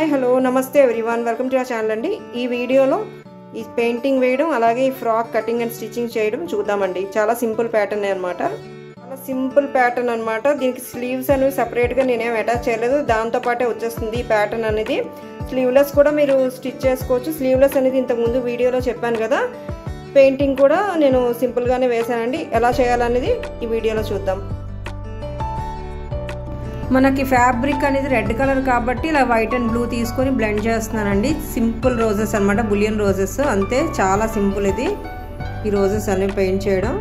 hi hello నమస్తే everyone welcome to ఆ channel అండి ఈ వీడియోలో ఈ పెయింటింగ్ వేయడం అలాగే ఈ ఫ్రాక్ కటింగ్ అండ్ స్టిచ్చింగ్ చేయడం చూద్దామండి చాలా సింపుల్ ప్యాటర్న్ అనమాట చాలా సింపుల్ ప్యాటర్న్ అనమాట దీనికి స్లీవ్స్ అనేవి సపరేట్గా నేనేం అటాచ్ చేయలేదు దాంతో పాటే వచ్చేస్తుంది ఈ ప్యాటర్న్ అనేది స్లీవ్లెస్ కూడా మీరు స్టిచ్ చేసుకోవచ్చు స్లీవ్లెస్ అనేది ఇంతకుముందు వీడియోలో చెప్పాను కదా పెయింటింగ్ కూడా నేను సింపుల్గానే వేసానండి ఎలా చేయాలనేది ఈ వీడియోలో చూద్దాం మనకి ఫ్యాబ్రిక్ అనేది రెడ్ కలర్ కాబట్టి ఇలా వైట్ అండ్ బ్లూ తీసుకొని బ్లెండ్ చేస్తున్నానండి సింపుల్ రోజెస్ అనమాట బులియన్ రోజెస్ అంతే చాలా సింపుల్ ఇది ఈ రోజెస్ అనేవి పెయింట్ చేయడం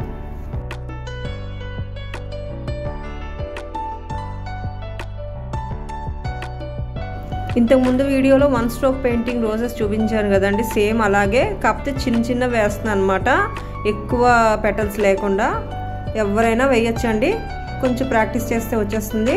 ఇంతకు ముందు వీడియోలో వన్ స్ట్రోక్ పెయింటింగ్ రోజెస్ చూపించాను కదండి సేమ్ అలాగే కాకపోతే చిన్న చిన్న వేస్తున్నాను అనమాట ఎక్కువ పెటల్స్ లేకుండా ఎవరైనా వేయచ్చండి కొంచెం ప్రాక్టీస్ చేస్తే వచ్చేస్తుంది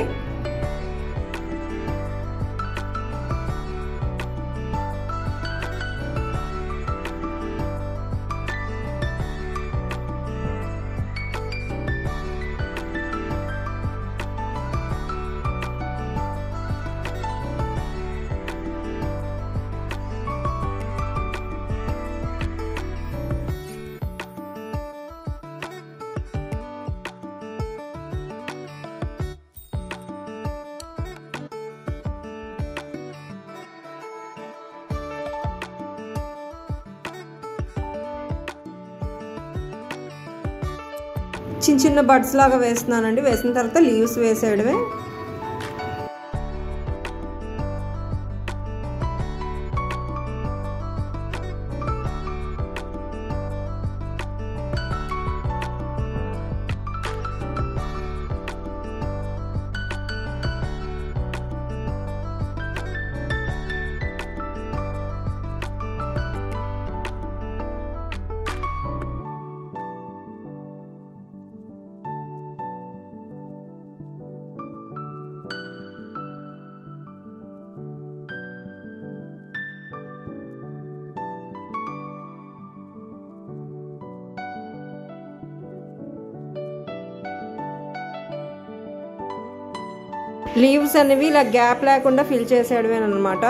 చిన్న చిన్న బడ్స్ లాగా వేస్తున్నానండి వేసిన తర్వాత లీవ్స్ వేసేయడమే లీవ్స్ అనేవి ఇలా గ్యాప్ లేకుండా ఫిల్ చేసేయడమే అనమాట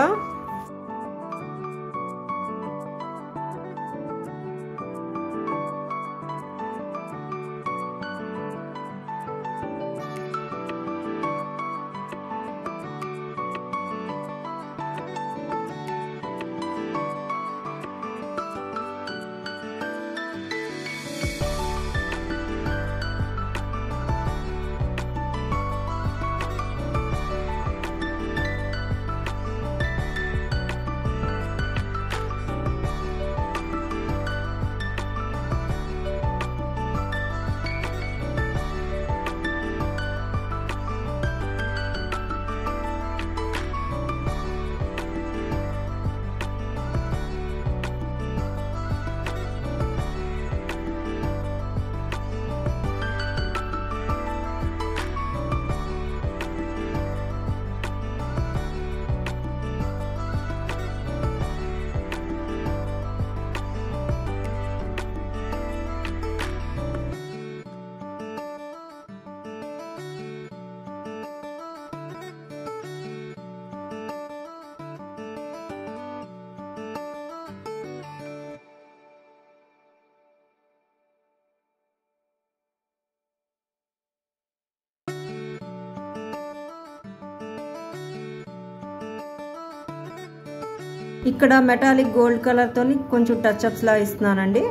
ఇక్కడ మెటాలిక్ గోల్డ్ కలర్తో కొంచెం టచ్అప్స్ లా ఇస్తున్నానండి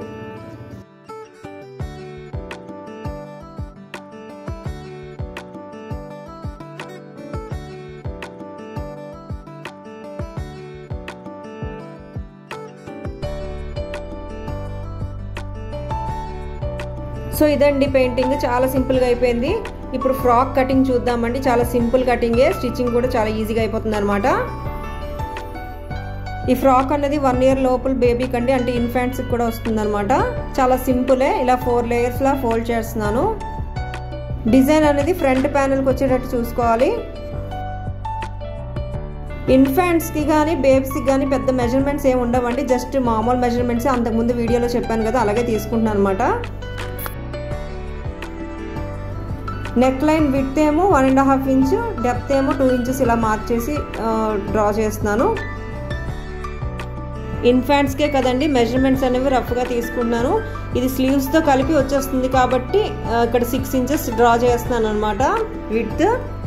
సో ఇదండి పెయింటింగ్ చాలా సింపుల్గా అయిపోయింది ఇప్పుడు ఫ్రాక్ కటింగ్ చూద్దామండి చాలా సింపుల్ కటింగే స్టిచ్చింగ్ కూడా చాలా ఈజీగా అయిపోతుంది అనమాట ఈ ఫ్రాక్ అనేది వన్ ఇయర్ లోపల బేబీకి అండి అంటే ఇన్ఫాంట్స్కి కూడా వస్తుందన్నమాట చాలా సింపులే ఇలా ఫోర్ లేయర్స్లా ఫోల్డ్ చేస్తున్నాను డిజైన్ అనేది ఫ్రంట్ ప్యానల్కి వచ్చేటట్టు చూసుకోవాలి ఇన్ఫాంట్స్కి కానీ బేబీస్కి కానీ పెద్ద మెజర్మెంట్స్ ఏమి ఉండవండి జస్ట్ మామూలు మెజర్మెంట్స్ అంతకుముందు వీడియోలో చెప్పాను కదా అలాగే తీసుకుంటున్నాను అనమాట నెక్ లైన్ విత్ ఏమో one and half inch depth ఏమో టూ ఇంచెస్ ఇలా మార్క్ చేసి డ్రా చేస్తున్నాను ఇన్ఫాంట్స్కే కదండి మెజర్మెంట్స్ అనేవి రఫ్గా తీసుకున్నాను ఇది స్లీవ్స్తో కలిపి వచ్చేస్తుంది కాబట్టి ఇక్కడ సిక్స్ ఇంచెస్ డ్రా చేస్తున్నాను అనమాట విత్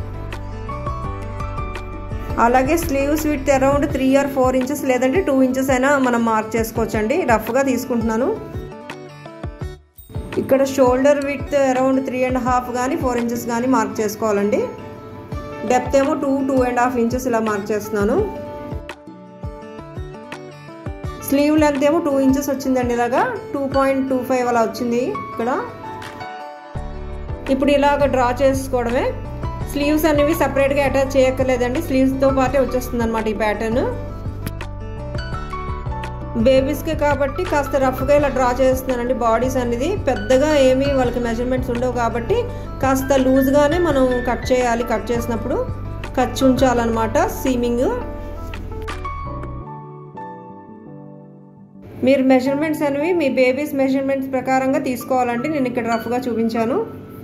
అలాగే sleeves with around three or four inches లేదంటే టూ ఇంచెస్ అయినా మనం మార్క్ చేసుకోవచ్చండి రఫ్గా తీసుకుంటున్నాను ఇక్కడ shoulder with around three and half కానీ ఫోర్ ఇంచెస్ కానీ మార్క్ చేసుకోవాలండి డెప్త్ ఏమో two two and half inches ఇలా మార్క్ చేస్తున్నాను స్లీవ్ లెంత్ ఏమో టూ ఇంచెస్ వచ్చిందండి ఇలాగా టూ పాయింట్ టూ ఫైవ్ అలా వచ్చింది ఇక్కడ ఇప్పుడు ఇలాగ డ్రా చేసుకోవడమే స్లీవ్స్ అనేవి సపరేట్గా అటాచ్ చేయక్కర్లేదండి స్లీవ్స్తో పాటే వచ్చేస్తుంది అనమాట ఈ ప్యాటర్న్ బేబీస్కే కాబట్టి కాస్త రఫ్గా ఇలా డ్రా చేస్తున్నానండి బాడీస్ అనేది పెద్దగా ఏమీ వాళ్ళకి మెజర్మెంట్స్ ఉండవు కాబట్టి కాస్త లూజ్గానే మనం కట్ చేయాలి కట్ చేసినప్పుడు ఖర్చు ఉంచాలన్నమాట సీమింగ్ మీరు మెజర్మెంట్స్ అనేవి మీ బేబీస్ మెజర్మెంట్స్ ప్రకారంగా తీసుకోవాలండి నేను ఇక్కడ రఫ్గా చూపించాను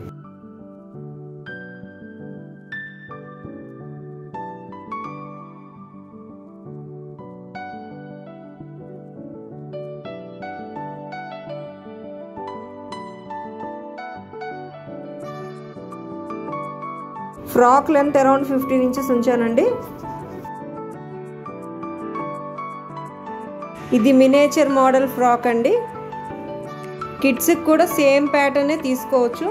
frock length around fifteen inches ఉంచానండి ఇది మినేచర్ మోడల్ ఫ్రాక్ అండి కిడ్స్కి కూడా సేమ్ ప్యాటర్నే తీసుకోవచ్చు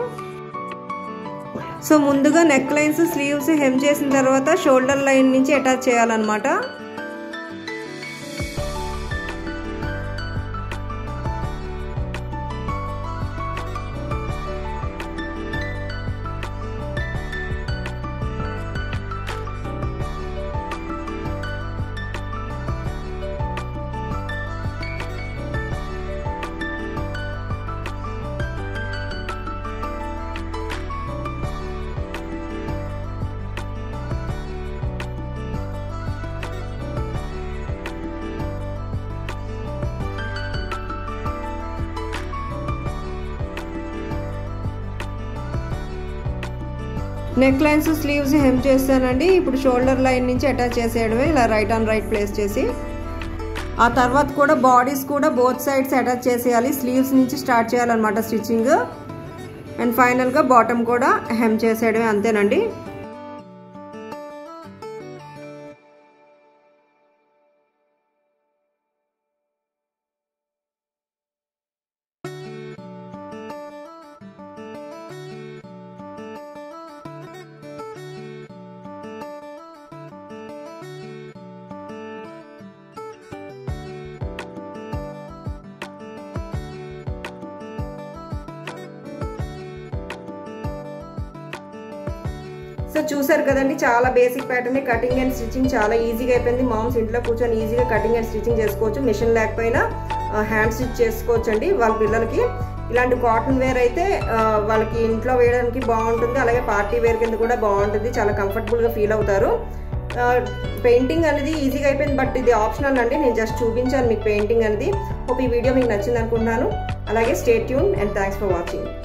సో ముందుగా నెక్ లైన్స్ స్లీవ్స్ హెమ్ చేసిన తర్వాత షోల్డర్ లైన్ నుంచి అటాచ్ చేయాలన్నమాట నెక్ లైన్స్ స్లీవ్స్ హెమ్ చేస్తానండి ఇప్పుడు షోల్డర్ లైన్ నుంచి అటాచ్ చేసేయడమే ఇలా రైట్ ఆన్ రైట్ ప్లేస్ చేసి ఆ తర్వాత కూడా బాడీస్ కూడా బోత్ సైడ్స్ అటాచ్ చేసేయాలి స్లీవ్స్ నుంచి స్టార్ట్ చేయాలన్నమాట స్టిచ్చింగ్ అండ్ ఫైనల్గా బాటమ్ కూడా హెమ్ చేసేయడమే అంతేనండి సో చూసారు కదండి చాలా basic pattern cutting and stitching చాలా ఈజీగా అయిపోయింది మామ్స్ ఇంట్లో కూర్చొని ఈజీగా కటింగ్ అండ్ స్టిచ్చింగ్ చేసుకోవచ్చు మిషన్ లేకపోయినా హ్యాండ్ స్టిచ్ చేసుకోవచ్చు అండి వాళ్ళ పిల్లలకి ఇలాంటి కాటన్ వేర్ అయితే వాళ్ళకి ఇంట్లో వేయడానికి బాగుంటుంది అలాగే పార్టీ వేర్ కింద కూడా బాగుంటుంది చాలా కంఫర్టబుల్గా ఫీల్ అవుతారు పెయింటింగ్ అనేది ఈజీగా అయిపోయింది బట్ ఇది ఆప్షనల్ అండి నేను జస్ట్ చూపించాను మీకు పెయింటింగ్ అనేది ఒక ఈ వీడియో మీకు నచ్చింది అనుకుంటున్నాను అలాగే stay tune and thanks for watching